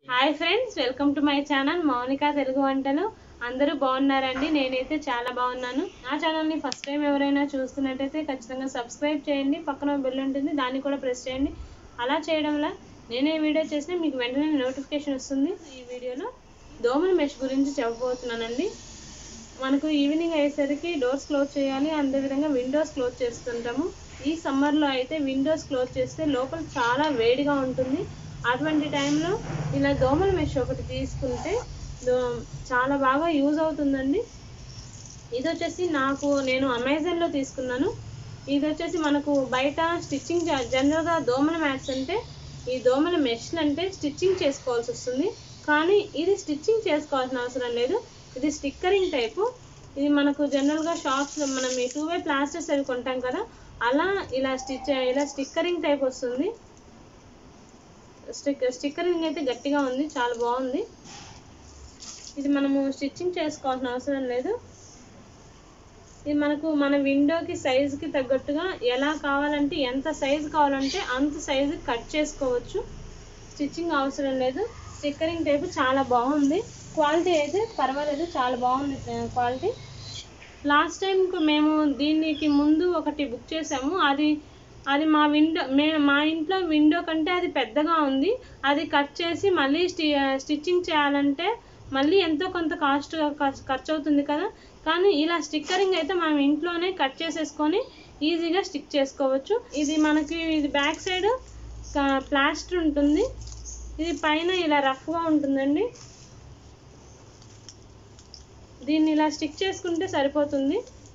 hi friends welcome to my channel Mounika Telugu వంటలు అందరూ బాగున్నారండి నేనైతే చాలా బాగున్నాను నా ఛానల్ని ఫస్ట్ టైం ఎవరైనా చూస్తున్నట్టయితే ఖచ్చితంగా సబ్స్క్రైబ్ చేయండి పక్కన బెల్ ఉంటుంది దాన్ని కూడా ప్రెస్ చేయండి అలా చేయడం వల్ల నేనే వీడియో చేసినా మీకు వెంటనే నోటిఫికేషన్ వస్తుంది ఈ వీడియోలో దోమల మెష్ గురించి చెప్పబోతున్నానండి మనకు ఈవినింగ్ అయ్యేసరికి డోర్స్ క్లోజ్ చేయాలి అదేవిధంగా విండోస్ క్లోజ్ చేస్తుంటాము ఈ సమ్మర్లో అయితే విండోస్ క్లోజ్ చేస్తే లోపల చాలా వేడిగా ఉంటుంది అటువంటి టైంలో ఇలా దోమల మెష్ ఒకటి తీసుకుంటే దో- చాలా బాగా యూజ్ అవుతుందండి ఇది వచ్చేసి నాకు నేను అమెజాన్లో తీసుకున్నాను ఇది వచ్చేసి మనకు బయట స్టిచ్చింగ్ జనరల్గా దోమల మ్యాట్స్ అంటే ఈ దోమల మెష్లు అంటే స్టిచ్చింగ్ చేసుకోవాల్సి వస్తుంది కానీ ఇది స్టిచ్చింగ్ చేసుకోవాల్సిన అవసరం లేదు ఇది స్టిక్కరింగ్ టైపు ఇది మనకు జనరల్గా షాప్స్లో మనం ఈ టూ వే ప్లాస్టర్స్ అవి కొంటాం కదా అలా ఇలా స్టిచ్ ఇలా స్టిక్కరింగ్ టైప్ వస్తుంది స్టిక్ స్టిక్కరింగ్ అయితే గట్టిగా ఉంది చాలా బాగుంది ఇది మనము స్టిచ్చింగ్ చేసుకోవాల్సిన అవసరం లేదు ఇది మనకు మన విండోకి సైజుకి తగ్గట్టుగా ఎలా కావాలంటే ఎంత సైజు కావాలంటే అంత సైజు కట్ చేసుకోవచ్చు స్టిచ్చింగ్ అవసరం లేదు స్టిక్కరింగ్ టైపు చాలా బాగుంది క్వాలిటీ అయితే పర్వాలేదు చాలా బాగుంది క్వాలిటీ లాస్ట్ టైం మేము దీనికి ముందు ఒకటి బుక్ చేసాము అది అది మా విండో మే మా ఇంట్లో విండో కంటే అది పెద్దగా ఉంది అది కట్ చేసి మళ్ళీ స్టి స్టిచ్చింగ్ చేయాలంటే మళ్ళీ ఎంతో కొంత కాస్ట్ ఖర్చు అవుతుంది కదా కానీ ఇలా స్టిక్కరింగ్ అయితే మనం ఇంట్లోనే కట్ చేసేసుకొని ఈజీగా స్టిక్ చేసుకోవచ్చు ఇది మనకి ఇది బ్యాక్ సైడ్ ప్లాస్టర్ ఉంటుంది ఇది పైన ఇలా రఫ్గా ఉంటుందండి దీన్ని ఇలా స్టిక్ చేసుకుంటే సరిపోతుంది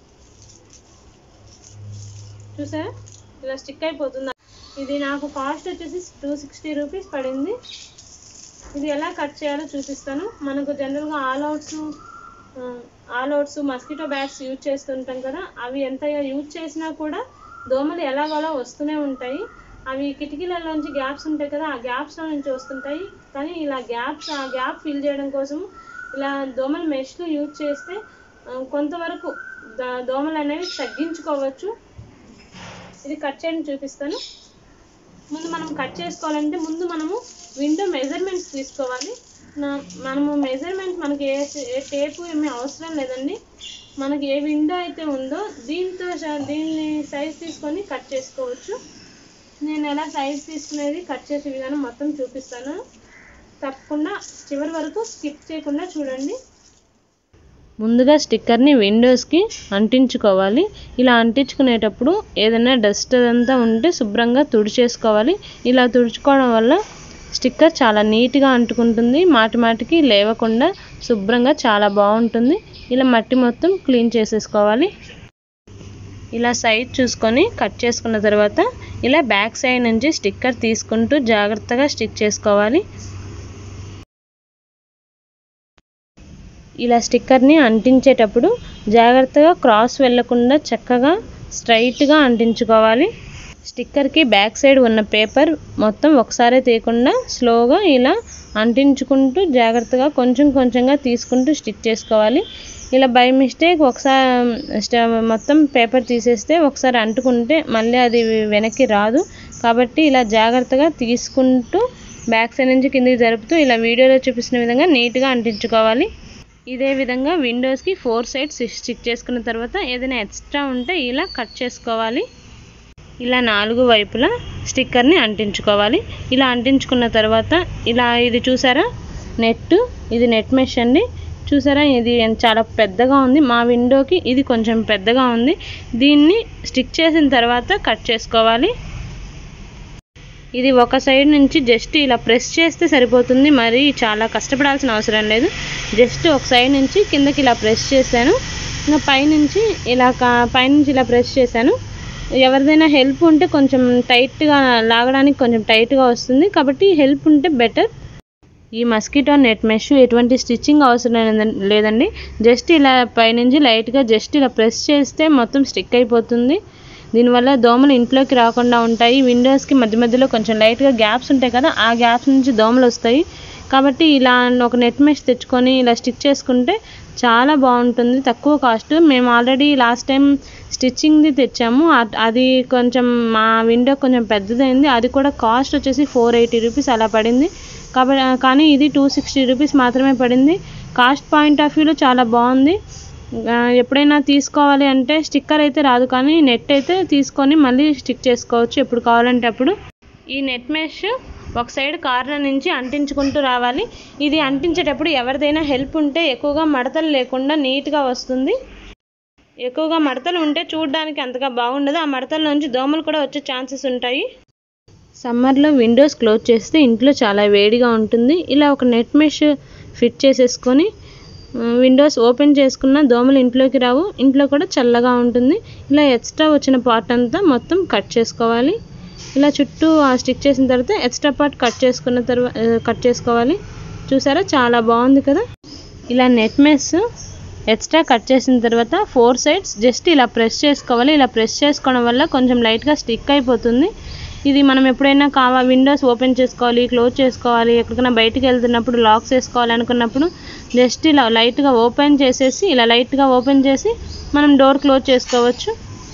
చూసారా ఇలా స్టిక్ అయిపోతుంది ఇది నాకు కాస్ట్ వచ్చేసి టూ సిక్స్టీ రూపీస్ పడింది ఇది ఎలా కట్ చేయాలో చూపిస్తాను మనకు జనరల్గా all outs all outs mosquito bats use చేస్తుంటాం కదా అవి ఎంత యూజ్ చేసినా కూడా దోమలు ఎలాగోలా వస్తూనే ఉంటాయి అవి కిటికీలలోంచి గ్యాప్స్ ఉంటాయి కదా ఆ గ్యాప్స్లో నుంచి వస్తుంటాయి కానీ ఇలా గ్యాప్స్ ఆ గ్యాప్ ఫిల్ చేయడం కోసం ఇలా దోమల మెష్లు యూజ్ చేస్తే ఆ, కొంతవరకు ద- దోమలు అనేవి తగ్గించుకోవచ్చు ఇది కట్ చేయడం చూపిస్తాను ముందు మనం కట్ చేసుకోవాలంటే ముందు మనము విండో మెజర్మెంట్స్ తీసుకోవాలి నా- మనము మెజర్మెంట్ మనకి ఏ ఏ టేపు ఏమీ అవసరం లేదండి మనకి ఏ విండో అయితే ఉందో దీంతో స- దీన్ని సైజ్ తీసుకొని కట్ చేసుకోవచ్చు నేను ఎలా సైజ్ తీసుకునేది కట్ చేసే విధానం మొత్తం చూపిస్తాను తప్పకుండా చివరి వరకు స్కిప్ చేయకుండా చూడండి ముందుగా స్టిక్కర్ని విండోస్కి అంటించుకోవాలి ఇలా అంటించుకునేటప్పుడు ఏదైనా డస్ట్ అదంతా ఉంటే శుభ్రంగా తుడిచేసుకోవాలి ఇలా తుడుచుకోవడం వల్ల స్టిక్కర్ చాలా నీట్గా అంటుకుంటుంది మాటి మాటికి లేవకుండా శుభ్రంగా చాలా బాగుంటుంది ఇలా మట్టి మొత్తం క్లీన్ చేసేసుకోవాలి ఇలా సైజ్ చూసుకొని కట్ చేసుకున్న తర్వాత ఇలా బ్యాక్ సైడ్ నుంచి స్టిక్కర్ తీసుకుంటూ జాగ్రత్తగా స్టిక్ చేసుకోవాలి ఇలా స్టిక్కర్ని అంటించేటప్పుడు జాగ్రత్తగా క్రాస్ వెళ్ళకుండా చక్కగా స్ట్రైట్గా అంటించుకోవాలి స్టిక్కర్కి బ్యాక్ సైడ్ ఉన్న పేపర్ మొత్తం ఒకసారి తీయకుండా స్లోగా ఇలా అంటించుకుంటూ జాగ్రత్తగా కొంచెం కొంచెంగా తీసుకుంటూ స్టిచ్ చేసుకోవాలి ఇలా బై మిస్టేక్ ఒకసారి స్ట- మొత్తం పేపర్ తీసేస్తే ఒకసారి అంటుకుంటే మళ్ళీ అది వెనక్కి రాదు కాబట్టి ఇలా జాగ్రత్తగా తీసుకుంటూ బ్యాక్ సైడ్ నుంచి కిందికి జరుపుతూ ఇలా వీడియోలో చూపిస్తున్న విధంగా నీట్గా అంటించుకోవాలి ఇదే విధంగా విండోస్కి ఫోర్ సైడ్స్ స్టిక్ చేసుకున్న తర్వాత ఏదైనా ఎక్స్ట్రా ఉంటే ఇలా కట్ చేసుకోవాలి ఇలా నాలుగు వైపులా స్టిక్కర్ని అంటించుకోవాలి ఇలా అంటించుకున్న తర్వాత ఇలా ఇది చూసారా నెట్ ఇది నెట్ మెష్ అండి చూసారా ఇది ఎన్- చాలా పెద్దగా ఉంది మా విండోకి ఇది కొంచెం పెద్దగా ఉంది దీన్ని స్టిక్ చేసిన తర్వాత కట్ చేసుకోవాలి ఇది ఒక సైడ్ నుంచి జస్ట్ ఇలా ప్రెస్ చేస్తే సరిపోతుంది మరి చాలా కష్టపడాల్సిన అవసరం లేదు జస్ట్ ఒక సైడ్ నుంచి కిందకి ఇలా ప్రెస్ చేశాను ఇంకా పైనుంచి ఇలా కా- పైనుంచి ఇలా ప్రెస్ చేశాను ఎవరిదైనా హెల్ప్ ఉంటే కొంచెం టైట్గా లాగడానికి కొంచెం టైట్గా వస్తుంది కాబట్టి హెల్ప్ ఉంటే బెటర్ ఈ మస్కిటో నెట్ మెష్ ఎటువంటి స్టిచ్చింగ్ అవసరం లేదండి- లేదండి జస్ట్ ఇలా పైనుంచి లైట్గా జస్ట్ ఇలా ప్రెస్ చేస్తే మొత్తం స్టిక్ అయిపోతుంది దీనివల్ల దోమలు ఇంట్లోకి రాకుండా ఉంటాయి విండోస్కి మధ్య మధ్యలో కొంచెం లైట్గా గ్యాప్స్ ఉంటాయి కదా ఆ గ్యాప్స్ నుంచి దోమలు వస్తాయి కాబట్టి ఇలా ఒక నెట్ మెష్ తెచ్చుకొని ఇలా స్టిచ్ చేసుకుంటే చాలా బాగుంటుంది తక్కువ కాస్ట్ మేము ఆల్రెడీ లాస్ట్ టైం స్టిచ్చింగ్ది తెచ్చాము అ- అది కొంచెం మా విండో కొంచెం పెద్దదైంది అది కూడా కాస్ట్ వచ్చేసి ఫోర్ ఎయిటీ రూపీస్ అలా పడింది కాబట్టి కానీ ఇది టూ సిక్స్టీ రూపీస్ మాత్రమే పడింది కాస్ట్ పాయింట్ ఆఫ్ వ్యూలో చాలా బాగుంది ఆ, ఎప్పుడైనా తీసుకోవాలి అంటే స్టిక్కర్ అయితే రాదు కానీ నెట్ అయితే తీసుకొని మళ్ళీ స్టిక్ చేసుకోవచ్చు ఎప్పుడు కావాలంటే అప్పుడు ఈ నెట్ మెష్ ఒక సైడ్ కార్నర్ నుంచి అంటించుకుంటూ రావాలి ఇది అంటించేటప్పుడు ఎవరిదైనా హెల్ప్ ఉంటే ఎక్కువగా మడతలు లేకుండా నీట్గా వస్తుంది ఎక్కువగా మడతలు ఉంటే చూడడానికి అంతగా బాగుండదు ఆ మడతల నుంచి దోమలు కూడా వచ్చే ఛాన్సెస్ ఉంటాయి సమ్మర్లో విండోస్ క్లోజ్ చేస్తే ఇంట్లో చాలా వేడిగా ఉంటుంది ఇలా ఒక నెట్ మెష్ ఫిట్ చేసేసుకొని ఆ, విండోస్ ఓపెన్ చేసుకున్న దోమలు ఇంట్లోకి రావు ఇంట్లో కూడా చల్లగా ఉంటుంది ఇలా ఎక్స్ట్రా వచ్చిన పార్ట్ అంతా మొత్తం కట్ చేసుకోవాలి ఇలా చుట్టూ ఆ స్టిక్ చేసిన తర్వాత ఎక్స్ట్రా పార్ట్ కట్ చేసుకున్న తర్వాత కట్ చేసుకోవాలి చూసారా చాలా బాగుంది కదా ఇలా నెట్ మెస్ ఎక్స్ట్రా కట్ చేసిన తర్వాత ఫోర్ సైడ్స్ జస్ట్ ఇలా ప్రెస్ చేసుకోవాలి ఇలా ప్రెస్ చేసుకోవడం వల్ల కొంచెం లైట్గా స్టిక్ అయిపోతుంది ఇది మనం ఎప్పుడైనా కావా విండోస్ ఓపెన్ చేసుకోవాలి క్లోజ్ చేసుకోవాలి ఎక్కడికైనా బయటికి వెళ్తున్నప్పుడు లాక్స్ వేసుకోవాలి అనుకున్నప్పుడు జస్ట్ ఇలా లైట్గా ఓపెన్ చేసేసి ఇలా లైట్గా ఓపెన్ చేసి మనం డోర్ క్లోజ్ చేసుకోవచ్చు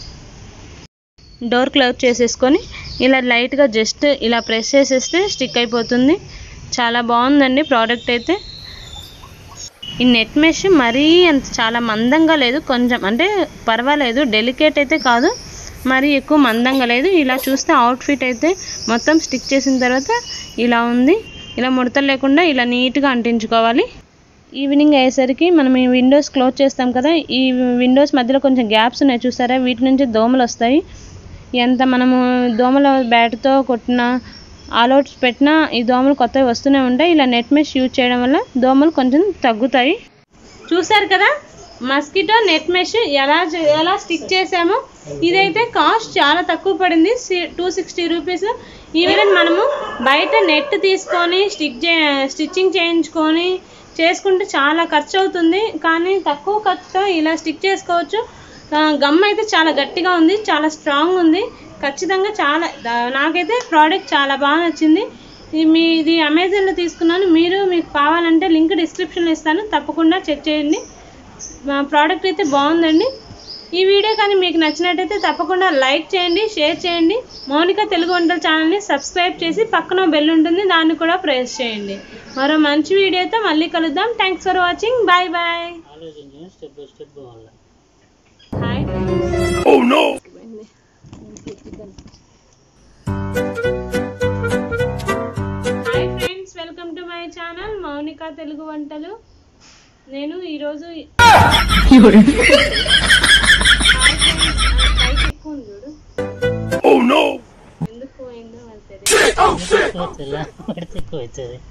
డోర్ క్లోజ్ చేసేసుకొని ఇలా లైట్గా జస్ట్ ఇలా ప్రెస్ చేసేస్తే స్టిక్ అయిపోతుంది చాలా బాగుందండి ప్రోడక్ట్ అయితే ఈ నెట్ మెష్ మరీ అంత చాలా మందంగా లేదు కొంచెం అంటే పర్వాలేదు డెలికేట్ అయితే కాదు మరీ ఎక్కువ మందంగా లేదు ఇలా చూస్తే అవుట్ఫిట్ అయితే మొత్తం స్టిక్ చేసిన తర్వాత ఇలా ఉంది ఇలా ముడతలు లేకుండా ఇలా నీట్గా అంటించుకోవాలి ఈవినింగ్ అయ్యేసరికి మనం ఈ విండోస్ క్లోజ్ చేస్తాం కదా ఈ విండోస్ మధ్యలో కొంచెం గ్యాప్స్ ఉన్నాయి చూసారా వీటి నుంచి దోమలు వస్తాయి ఎంత మనము దోమల బ్యాట్తో కొట్టిన ఆల్అవుట్స్ పెట్టినా ఈ దోమలు కొత్తవి వస్తూనే ఉంటాయి ఇలా నెట్ మెష్ యూజ్ చేయడం వల్ల దోమలు కొంచెం తగ్గుతాయి చూసారు కదా మస్కిటో నెట్ మెష్ ఎలా చే- ఎలా స్టిక్ చేసామో ఇదైతే కాస్ట్ చాలా తక్కువ పడింది టూ సిక్స్టీ రూపీస్ ఈవెన్ మనము బయట నెట్ తీసుకొని స్టిక్ చే స్టిచ్చింగ్ చేయించుకొని చేసుకుంటే చాలా ఖర్చు అవుతుంది కానీ తక్కువ ఖర్చుతో ఇలా స్టిక్ చేసుకోవచ్చు ఆ, గమ్ అయితే చాలా గట్టిగా ఉంది చాలా స్ట్రాంగ్ ఉంది ఖచ్చితంగా చాలా దా- నాకైతే ప్రోడక్ట్ చాలా బాగా నచ్చింది ఇది మీ ఇది అమెజాన్లో తీసుకున్నాను మీరు మీకు కావాలంటే లింక్ డిస్క్రిప్షన్లో ఇస్తాను తప్పకుండా చెక్ చేయండి మా ప్రోడక్ట్ అయితే బాగుందండి ఈ వీడియో కానీ మీకు నచ్చినట్టయితే తప్పకుండా లైక్ చేయండి షేర్ చేయండి మౌనిక తెలుగు వంటల ఛానల్ని సబ్స్క్రైబ్ చేసి పక్కన బెల్ ఉంటుంది దాన్ని కూడా ప్రెస్ చేయండి మరో మంచి వీడియోతో మళ్ళీ కలుద్దాం thanks for watching bye bye hi hi friends welcome to my channel Mounika Telugu వంటలు నేను ఈరోజు పైకి ఎక్కువ ఉంది చూడు ఎందుకు పోయిందో మరి తెలియదు తెల్ల పడితే ఎక్కువ అవుతుంది